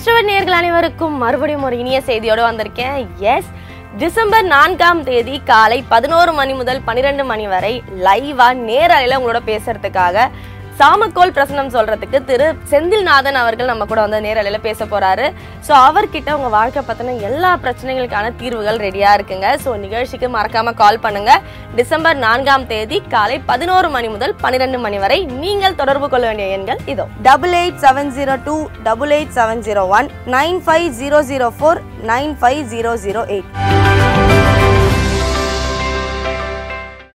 ஆஸ்ட்ரோவட் நேர்கள் அனைவருக்கும் மறுபடியும் ஒரு இனிய செய்தியோடு வந்திருக்கேன் எஸ் டிசம்பர் நான்காம் தேதி காலை பதினோரு மணி முதல் பன்னிரெண்டு மணி வரை லைவா நேரலையில் உங்களோட பேசுறதுக்காக சாமக்கோல் பிரசனம் சொல்றதுக்கு திரு செந்தில்நாதன் அவர்கள் நம்ம கூட வந்து நேரலையில பேச போறாரு ஸோ அவர்கிட்ட உங்க வாழ்க்கை பத்தின எல்லா பிரச்சனைகளுக்கான தீர்வுகள் ரெடியா இருக்குங்க ஸோ நிகழ்ச்சிக்கு மறக்காம கால் பண்ணுங்க டிசம்பர் நான்காம் தேதி காலை பதினோரு மணி முதல் பன்னிரெண்டு மணி வரை நீங்கள் தொடர்பு கொள்ள வேண்டிய எண்கள் இதோ double eight seven zero two double eight seven zero one nine five zero zero four nine five zero zero eight